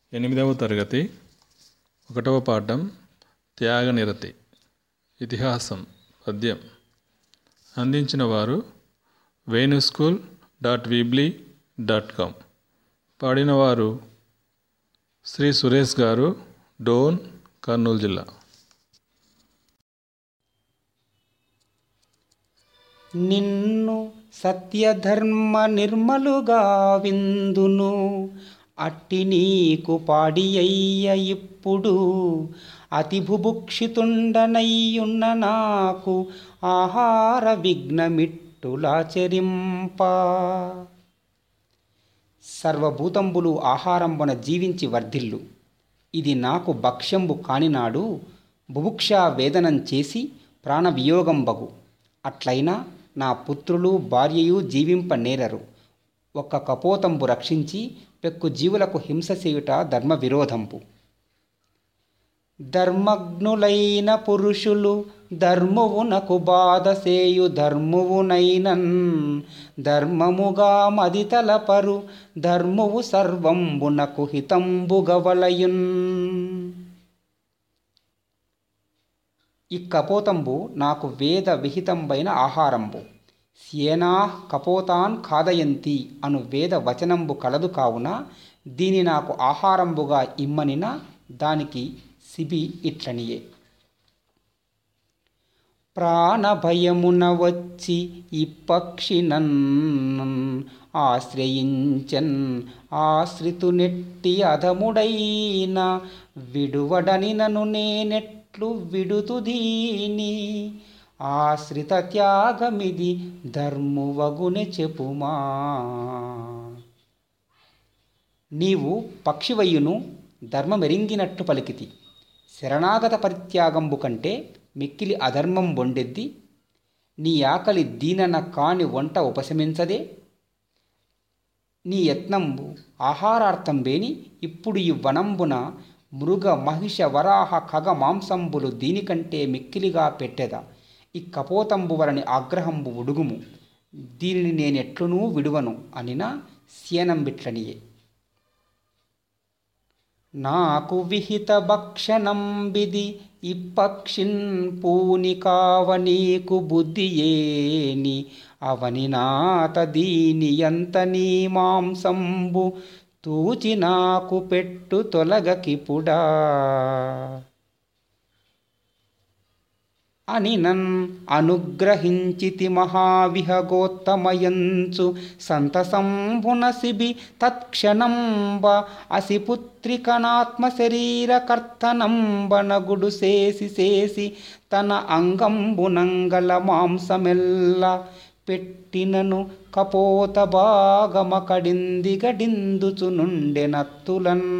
ఎనిమిదవ తరగతి ఒకటవ పాఠం త్యాగనిరతి ఇతిహాసం పద్యం అందించిన వారు Venu school dot Weebly dot com పాడినవారు శ్రీ సురేష్ గారు డోన్ కర్నూలు జిల్లా నిన్ను సత్యధర్మ నిర్మలుగా విందును అట్టి నీకు పాడియ్య ఇప్పుడు అతి బుభుక్షితుండనయ్యున్న నాకు ఆహార విఘ్నమిట్టులాచరింప సర్వభూతంబులు ఆహారంబున జీవించి వర్ధిల్లు ఇది నాకు భక్ష్యంబు కానినాడు బుభుక్షా వేదనం చేసి ప్రాణవియోగంబగు అట్లయినా నా పుత్రులు భార్యయు జీవింప నేరరు ఒక్క కపోతంబు రక్షించి పెక్కు జీవులకు హింస చేయుట ధర్మ విరోధంపు ధర్మజ్ఞులైన పురుషులు ధర్మువునకు బాధ సేయు ధర్మువునైనన్ ధర్మముగా మది తలపరు ధర్మువు సర్వంబునకు హితంబుగవలయున్ ఈ కపోతంబు నాకు వేద విహితంబైన ఆహారంబు స్యేనా కపోతాన్ ఖాదయంతి అను వేద వచనంబు కలదు కావున దీని నాకు ఆహారంబుగా ఇమ్మనిన దానికి సిబి ఇట్లనియే ప్రాణభయమున వచ్చి ఇప్పక్షినన్ ఆశ్రయించన్ ఆశ్రితు నెట్టి అధముడైన విడువడని నను నేనెట్లు విడుతు దీని ఆశ్రిత త్యాగమిది ధర్మువగుని చెప్పుమా నీవు పక్షివయ్యును ధర్మమెరింగినట్టు పలికితి శరణాగత పరిత్యాగంబు కంటే మిక్కిలి అధర్మం బొండెద్ది నీ ఆకలి దీనన కాని వంట ఉపశమించదే నీ యత్నంబు ఆహారార్థం వేని ఇప్పుడు ఈ వనంబున మృగ మహిష వరాహ ఖగ మాంసంబులు దీనికంటే మిక్కిలిగా పెట్టెద ఈ కపోతంబు వలని ఆగ్రహంబు ఉడుగుము దీనిని నేనెట్లునూ విడువను అనిన స్యేనంబిట్లనియే నాకు విహిత భక్షణంబిది ఇప్పక్షిన్ పూని కావ నీకు బుద్ధి ఏని అవని నాత దీని ఎంత నీ మాంసంబు తూచి నాకు పెట్టు తొలగకిపుడా అని నన్ అనుగ్రహించితి మహావిహగోత్తమయంచు సంతసంభున సిబి తత్క్షణంబ అసిపుత్రికనాత్మ శరీర కర్తనంబనగుడు చేసి చేసి తన అంగంబునంగల మాంసమెల్ల పెట్టినను కపోత భాగమ కడింది గడిందుచు నుండెనత్తులన్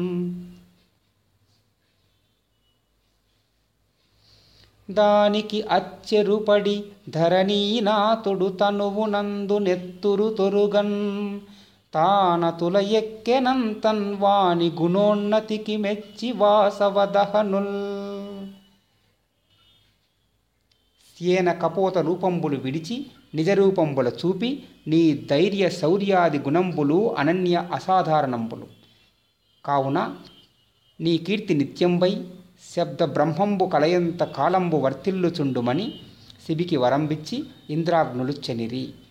దానికి అచ్చెరుపడి ధరణీనాథుడు తనువునందు నెత్తురు తొరుగన్ తానతుల ఎక్కెనంతన్ వాని గుణోన్నతికి మెచ్చి వాసవదహనుల్ స్యేన కపోత రూపంబులు విడిచి నిజరూపంబుల చూపి నీ ధైర్య శౌర్యాది గుణంబులు అనన్య అసాధారణంబులు కావున నీ కీర్తి నిత్యంబై శబ్ద బ్రహ్మంబు కలయంత కాలంబు వర్తిల్లుచుండుమని శిబికి వరంబిచ్చి ఇంద్రాగ్నులు చెనిరి